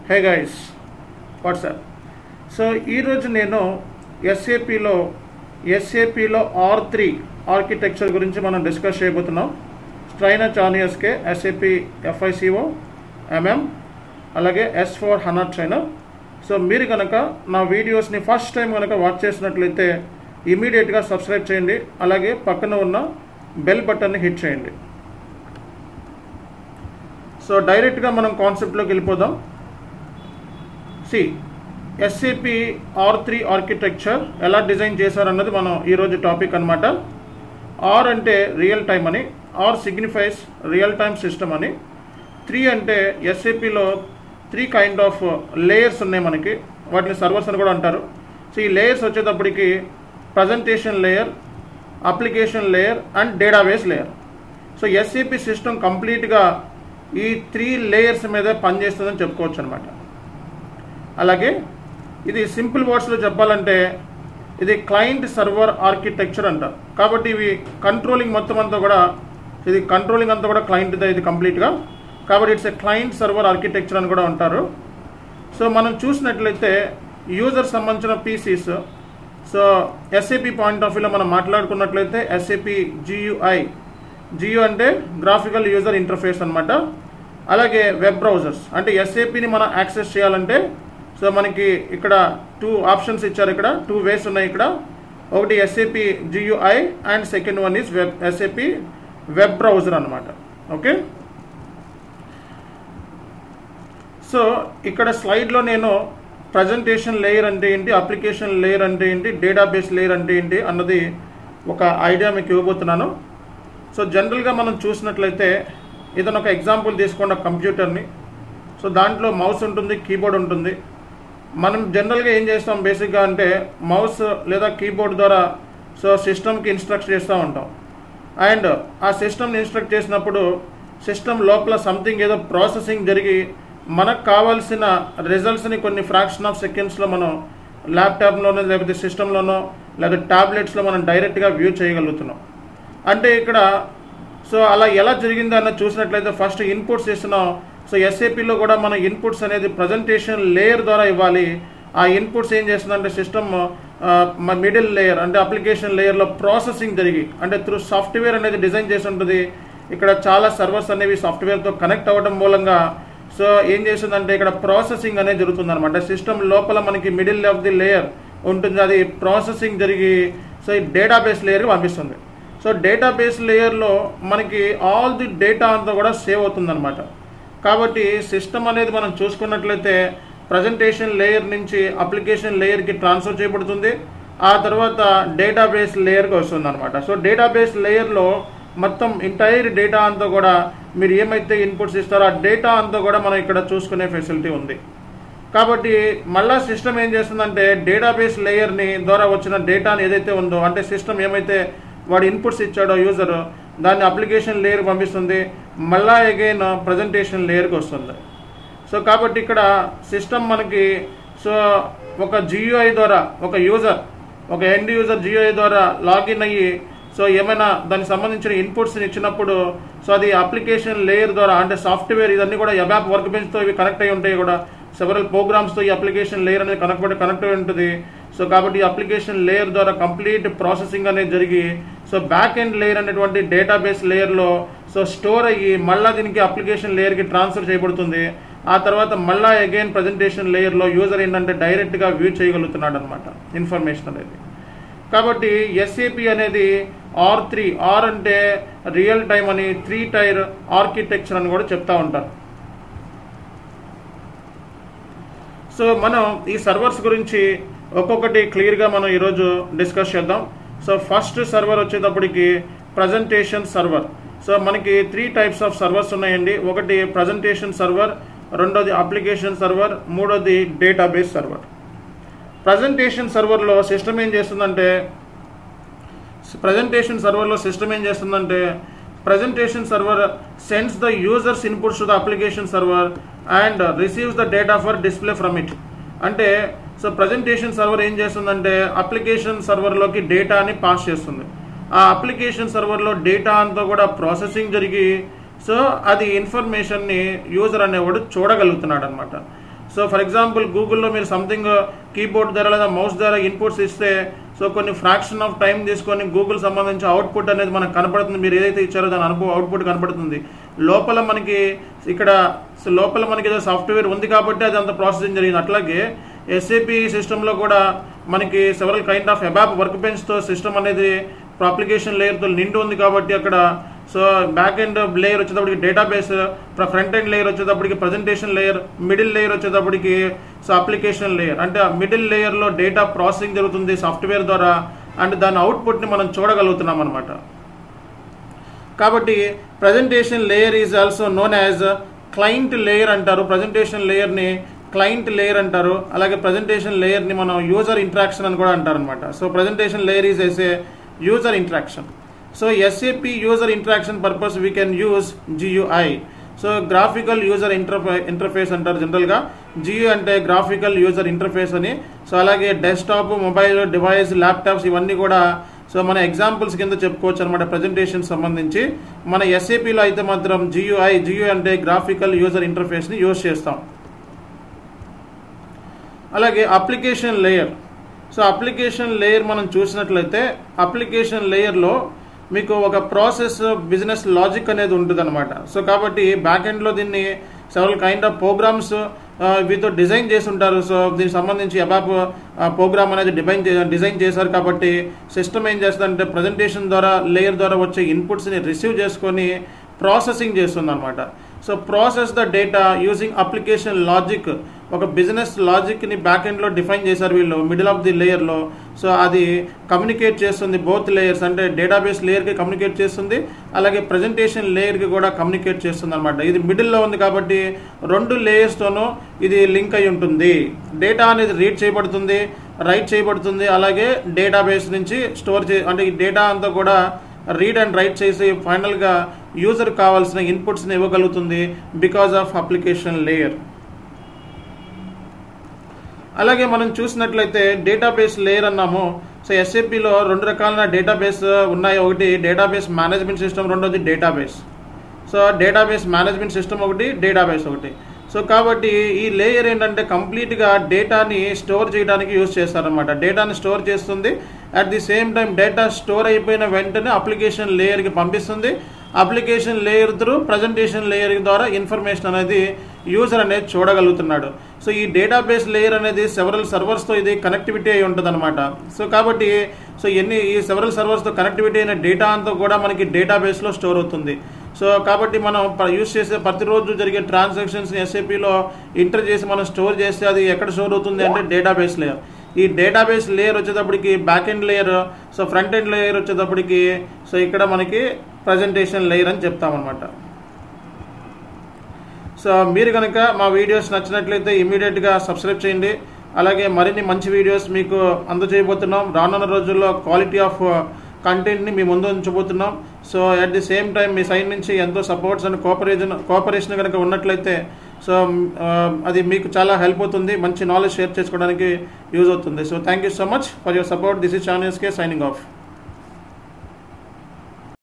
hey guys WhatsApp so ఈరోజు నేను ఎస్ఏపిలో ఎస్ఏపిలో ఆర్ త్రీ ఆర్కిటెక్చర్ గురించి మనం డిస్కస్ చేయబోతున్నాం స్ట్రైనా చానియస్కే ఎస్ఏపి ఎఫ్ఐసిఓ ఎంఎం అలాగే S four hundred trainer so మీరు కనుక నా వీడియోస్ని ఫస్ట్ టైం కనుక వాచ్ చేసినట్లయితే ఇమీడియట్గా సబ్స్క్రైబ్ చేయండి అలాగే పక్కన ఉన్న బెల్ బటన్ని హిట్ చేయండి సో డైరెక్ట్గా మనం కాన్సెప్ట్లోకి వెళ్ళిపోదాం see SAP R three architecture ఎలా డిజైన్ చేశారన్నది మనం ఈరోజు టాపిక్ అనమాట ఆర్ అంటే రియల్ టైం అని R signifies real time system అని త్రీ అంటే ఎస్ఏపిలో త్రీ కైండ్ ఆఫ్ లేయర్స్ ఉన్నాయి మనకి వాటిని సర్వర్స్ అని కూడా అంటారు సో ఈ లేయర్స్ వచ్చేటప్పటికి presentation layer application layer and database layer so SAP system కంప్లీట్గా ఈ త్రీ లేయర్స్ మీద పనిచేస్తుందని చెప్పుకోవచ్చు అనమాట అలాగే ఇది సింపుల్ వర్డ్స్లో చెప్పాలంటే ఇది క్లయింట్ సర్వర్ ఆర్కిటెక్చర్ అంటారు కాబట్టి ఇవి కంట్రోలింగ్ మొత్తం అంతా కూడా ఇది కంట్రోలింగ్ అంతా కూడా క్లయింట్ ఇది కంప్లీట్గా కాబట్టి it's a client server architecture అని కూడా అంటారు సో మనం చూసినట్లయితే యూజర్ సంబంధించిన PCs so SAP point of వ్యూలో మనం మాట్లాడుకున్నట్లయితే ఎస్ఏపి జియుఐ జియో అంటే గ్రాఫికల్ యూజర్ ఇంటర్ఫేస్ అనమాట అలాగే వెబ్ బ్రౌజర్స్ అంటే ఎస్ఏపిని మనం యాక్సెస్ చేయాలంటే సో మనకి ఇక్కడ టూ ఆప్షన్స్ ఇచ్చారు ఇక్కడ టూ వేస్ ఉన్నాయి ఇక్కడ ఒకటి SAP GUI and second one is web SAP web browser అనమాట ఓకే సో ఇక్కడ స్లైడ్లో నేను ప్రజెంటేషన్ లేయర్ అంటే ఏంటి అప్లికేషన్ లేయర్ అంటే ఏంటి డేటాబేస్ లేయర్ అంటే ఏంటి అన్నది ఒక ఐడియా మీకు ఇవ్వబోతున్నాను సో జనరల్గా మనం చూసినట్లయితే ఇతను ఒక ఎగ్జాంపుల్ తీసుకోండి కంప్యూటర్ని సో దాంట్లో మౌస్ ఉంటుంది కీబోర్డ్ ఉంటుంది మనం జనరల్గా ఏం చేస్తాం బేసిక్గా అంటే మౌస్ లేదా కీబోర్డ్ ద్వారా సో సిస్టమ్కి ఇన్స్ట్రక్ట్ చేస్తూ ఉంటాం అండ్ ఆ సిస్టమ్ని ఇన్స్ట్రక్ట్ చేసినప్పుడు సిస్టమ్ లోపల సంథింగ్ ఏదో ప్రాసెసింగ్ జరిగి మనకు కావాల్సిన రిజల్ట్స్ని కొన్ని ఫ్రాక్షన్ ఆఫ్ సెకండ్స్లో మనం ల్యాప్టాప్లోనో లేకపోతే సిస్టంలోనో లేదా ట్యాబ్లెట్స్లో మనం డైరెక్ట్గా వ్యూ చేయగలుగుతున్నాం అంటే ఇక్కడ సో అలా ఎలా జరిగిందో అన్న చూసినట్లయితే ఫస్ట్ ఇన్పుట్స్ ఇస్తున్నాం సో ఎస్ఏపిలో కూడా మన ఇన్పుట్స్ అనేది ప్రజెంటేషన్ లేయర్ ద్వారా ఇవ్వాలి ఆ ఇన్పుట్స్ ఏం చేస్తుందంటే సిస్టమ్ మిడిల్ లేయర్ అంటే అప్లికేషన్ లేయర్లో ప్రాసెసింగ్ జరిగి అంటే త్రూ సాఫ్ట్వేర్ అనేది డిజైన్ చేసి ఉంటుంది ఇక్కడ చాలా సర్వర్స్ అనేవి సాఫ్ట్వేర్తో కనెక్ట్ అవ్వడం మూలంగా సో ఏం చేస్తుందంటే ఇక్కడ ప్రాసెసింగ్ అనేది జరుగుతుంది అనమాట సిస్టమ్ లోపల మనకి మిడిల్ ఆఫ్ ది లేయర్ ఉంటుంది అది ప్రాసెసింగ్ జరిగి సో ఈ డేటాబేస్ లేయర్కి పంపిస్తుంది సో డేటాబేస్ లేయర్లో మనకి ఆల్ ది డేటా అంతా కూడా సేవ్ అవుతుందన్నమాట కాబట్టి సిస్టమ్ అనేది మనం చూసుకున్నట్లయితే ప్రజెంటేషన్ లేయర్ నుంచి అప్లికేషన్ లేయర్కి ట్రాన్స్ఫర్ చేయబడుతుంది ఆ తర్వాత డేటాబేస్ లేయర్కి వస్తుంది అనమాట సో డేటాబేస్ లేయర్లో మొత్తం ఎంటైర్ డేటా అంతా కూడా మీరు ఏమైతే ఇన్పుట్స్ ఇస్తారో ఆ డేటా అంతా కూడా మనం ఇక్కడ చూసుకునే ఫెసిలిటీ ఉంది కాబట్టి మళ్ళా సిస్టమ్ ఏం చేస్తుందంటే డేటాబేస్ లేయర్ని ద్వారా వచ్చిన డేటాని ఏదైతే ఉందో అంటే సిస్టమ్ ఏమైతే వాడు ఇన్పుట్స్ ఇచ్చాడో యూజర్ దాన్ని అప్లికేషన్ లేయర్ పంపిస్తుంది మళ్ళా అగైన్ ప్రజెంటేషన్ లేయర్కి వస్తుంది సో కాబట్టి ఇక్కడ సిస్టమ్ మనకి సో ఒక జియోఐ ద్వారా ఒక యూజర్ ఒక ఎండ్ యూజర్ జియోఐ ద్వారా లాగిన్ అయ్యి సో ఏమైనా దానికి సంబంధించిన ఇన్పుట్స్ని ఇచ్చినప్పుడు సో అది అప్లికేషన్ లేయర్ ద్వారా అంటే సాఫ్ట్వేర్ ఇవన్నీ కూడా ఎబాప్ వర్క్ బెంచ్తో ఇవి కనెక్ట్ అయి ఉంటాయి కూడా సెవరల్ ప్రోగ్రామ్స్తో ఈ అప్లికేషన్ లేయర్ అనేది కనెక్ట్ కనెక్ట్ అయి ఉంటుంది సో కాబట్టి ఈ అప్లికేషన్ లేయర్ ద్వారా కంప్లీట్ ప్రాసెసింగ్ అనేది జరిగి సో బ్యాక్ ఎండ్ లేయర్ అనేటువంటి డేటాబేస్ లేయర్లో సో స్టోర్ అయ్యి మళ్ళీ దీనికి అప్లికేషన్ లేయర్కి ట్రాన్స్ఫర్ చేయబడుతుంది ఆ తర్వాత మళ్ళీ అగైన్ ప్రజెంటేషన్ లేయర్లో యూజర్ ఏంటంటే డైరెక్ట్గా వ్యూ చేయగలుగుతున్నాడు అనమాట ఇన్ఫర్మేషన్ అనేది కాబట్టి ఎస్ఏపి అనేది ఆర్ త్రీ ఆర్ అంటే రియల్ టైమ్ అని త్రీ టైర్ ఆర్కిటెక్చర్ అని కూడా చెప్తా ఉంటారు సో మనం ఈ సర్వర్స్ గురించి ఒక్కొక్కటి క్లియర్గా మనం ఈరోజు డిస్కస్ చేద్దాం సో ఫస్ట్ సర్వర్ వచ్చేటప్పటికి ప్రజెంటేషన్ సర్వర్ సో మనకి త్రీ టైప్స్ ఆఫ్ సర్వర్స్ ఉన్నాయండి ఒకటి ప్రజెంటేషన్ సర్వర్ రెండోది అప్లికేషన్ సర్వర్ మూడోది డేటాబేస్ సర్వర్ ప్రజెంటేషన్ సర్వర్లో సిస్టమ్ ఏం చేస్తుందంటే ప్రజెంటేషన్ సర్వర్లో సిస్టమ్ ఏం చేస్తుందంటే presentation server sends the users inputs to the application server and receives the data for display from it అంటే సో ప్రజెంటేషన్ సర్వర్ ఏం చేస్తుందంటే అప్లికేషన్ సర్వర్లోకి డేటాని పాస్ చేస్తుంది ఆ అప్లికేషన్ సర్వర్లో డేటా అంతా కూడా ప్రాసెసింగ్ జరిగి సో అది ఇన్ఫర్మేషన్ని యూజర్ అనేవాడు చూడగలుగుతున్నాడు అనమాట సో ఫర్ ఎగ్జాంపుల్ గూగుల్లో మీరు సంథింగ్ కీబోర్డ్ ద్వారా లేదా మౌస్ ద్వారా ఇన్పుట్స్ ఇస్తే సో కొన్ని ఫ్రాక్షన్ ఆఫ్ టైం తీసుకొని గూగుల్ సంబంధించి అవుట్పుట్ అనేది మనకు కనపడుతుంది మీరు ఏదైతే ఇచ్చారో దాని అనుభవం అవుట్పుట్ కనపడుతుంది లోపల మనకి ఇక్కడ సో లోపల మనకి ఏదో సాఫ్ట్వేర్ ఉంది కాబట్టి అది అంత ప్రాసెసింగ్ జరిగింది అట్లాగే ఎస్ఏపి సిస్టంలో కూడా మనకి several kind of ABAP work బెంచ్తో సిస్టమ్ అనేది అప్లికేషన్ లేయర్తో నిండి ఉంది కాబట్టి అక్కడ సో బ్యాక్ ఎండ్ లేయర్ వచ్చేటప్పటికి డేటాబేస్ ఫ్రంట్ ఎండ్ లేయర్ వచ్చేటప్పటికి ప్రజెంటేషన్ లేయర్ మిడిల్ లేయర్ వచ్చేటప్పటికి సో అప్లికేషన్ లేయర్ అంటే ఆ మిడిల్ లేయర్లో డేటా ప్రాసెసింగ్ జరుగుతుంది సాఫ్ట్వేర్ ద్వారా అండ్ దాని అవుట్పుట్ని మనం చూడగలుగుతున్నాం అనమాట కాబట్టి presentation layer is also known as client layer అంటారు ప్రజెంటేషన్ లేయర్ని క్లయింట్ లేయర్ అంటారు అలాగే ప్రజెంటేషన్ లేయర్ని మనం యూజర్ ఇంట్రాక్షన్ అని కూడా అంటారు అనమాట so presentation layer is as a user interaction so SAP user interaction purpose we can use GUI so graphical user interface interface అంటారు జనరల్గా జియో అంటే గ్రాఫికల్ యూజర్ ఇంటర్ఫేస్ అని సో అలాగే డెస్క్టాప్ మొబైల్ డివైస్ ల్యాప్టాప్స్ ఇవన్నీ కూడా so మన examples కింద చెప్పుకోవచ్చు అనమాట ప్రజెంటేషన్ సంబంధించి మన ఎస్ఏపిలో అయితే మాత్రం జియుఐ జియో అంటే గ్రాఫికల్ యూజర్ ఇంటర్ఫేస్ని యూజ్ చేస్తాం అలాగే application layer so application layer మనం చూసినట్లయితే అప్లికేషన్ లేయర్లో మీకు ఒక ప్రాసెస్ బిజినెస్ లాజిక్ అనేది ఉంటుంది అనమాట సో కాబట్టి బ్యాక్ ఎండ్లో దీన్ని సెవెరల్ కైండ్ ఆఫ్ ప్రోగ్రామ్స్ వీటితో డిజైన్ చేసి ఉంటారు సో దీనికి సంబంధించి అబాప్ ప్రోగ్రామ్ అనేది డిజైన్ డిజైన్ చేశారు కాబట్టి సిస్టమ్ ఏం చేస్తుందంటే ప్రజెంటేషన్ ద్వారా లేయర్ ద్వారా వచ్చే ఇన్పుట్స్ని రిసీవ్ చేసుకొని ప్రాసెసింగ్ చేస్తుంది అనమాట so process the data using application logic ఒక బిజినెస్ లాజిక్ని బ్యాక్ ఎండ్లో డిఫైన్ చేశారు వీళ్ళు మిడిల్ ఆఫ్ ది లేయర్లో సో అది కమ్యూనికేట్ చేస్తుంది బోత్ లేయర్స్ అంటే డేటాబేస్ లేయర్కి కమ్యూనికేట్ చేస్తుంది అలాగే ప్రజెంటేషన్ లేయర్కి కూడా కమ్యూనికేట్ చేస్తుంది అనమాట ఇది మిడిల్లో ఉంది కాబట్టి రెండు లేయర్స్తోనూ ఇది లింక్ అయి ఉంటుంది డేటా అనేది రీడ్ చేయబడుతుంది రైట్ చేయబడుతుంది అలాగే డేటాబేస్ నుంచి స్టోర్ చే అంటే ఈ డేటా అంతా కూడా రీడ్ అండ్ రైట్ చేసి ఫైనల్గా యూజర్ కావాల్సిన ఇన్పుట్స్ని ఇవ్వగలుగుతుంది బికాజ్ ఆఫ్ అప్లికేషన్ లేయర్ అలాగే మనం చూసినట్లయితే డేటాబేస్ లేయర్ అన్నాము సో ఎస్ఏపిలో రెండు రకాలైన డేటాబేస్ ఉన్నాయి ఒకటి డేటాబేస్ మేనేజ్మెంట్ సిస్టమ్ రెండోది database so database management system ఒకటి డేటాబేస్ ఒకటి సో కాబట్టి ఈ లేయర్ ఏంటంటే కంప్లీట్గా డేటాని స్టోర్ చేయడానికి యూజ్ చేస్తారనమాట డేటాని స్టోర్ చేస్తుంది at the same time data store అయిపోయిన వెంటనే అప్లికేషన్ లేయర్కి పంపిస్తుంది application layer through presentation layer ద్వారా ఇన్ఫర్మేషన్ అనేది యూజర్ అనేది చూడగలుగుతున్నాడు సో ఈ డేటాబేస్ లేయర్ అనేది సెవరల్ సర్వర్స్తో ఇది కనెక్టివిటీ అయి ఉంటుంది అనమాట సో కాబట్టి సో ఎన్ని ఈ సెవరల్ సర్వర్స్తో కనెక్టివిటీ అయిన డేటా అంతా కూడా మనకి డేటాబేస్లో స్టోర్ అవుతుంది సో కాబట్టి మనం యూస్ చేసే ప్రతిరోజు జరిగే ట్రాన్సాక్షన్స్ ఎస్ఏపిలో ఎంటర్ చేసి మనం స్టోర్ చేస్తే అది ఎక్కడ స్టోర్ అవుతుంది అంటే డేటాబేస్ లేయర్ ఈ డేటాబేస్ లేయర్ వచ్చేటప్పటికి back end layer so front end layer వచ్చేటప్పటికి సో ఇక్కడ మనకి ప్రజెంటేషన్ లేయర్ అని చెప్తామన్నమాట సో మీరు కనుక మా వీడియోస్ నచ్చినట్లయితే ఇమీడియట్గా సబ్స్క్రైబ్ చేయండి అలాగే మరిన్ని మంచి వీడియోస్ మీకు అందజేయబోతున్నాం రానున్న రోజుల్లో క్వాలిటీ ఆఫ్ కంటెంట్ని మీ ముందు ఉంచబోతున్నాం so at the same time మీ సైడ్ నుంచి ఎంతో సపోర్ట్స్ అండ్ కోఆపరేషన్ కోఆపరేషన్ కనుక ఉన్నట్లయితే సో అది మీకు చాలా హెల్ప్ అవుతుంది మంచి నాలెడ్జ్ షేర్ చేసుకోవడానికి యూజ్ అవుతుంది so thank you so much for your support this is ఛానల్స్కే సైనింగ్ ఆఫ్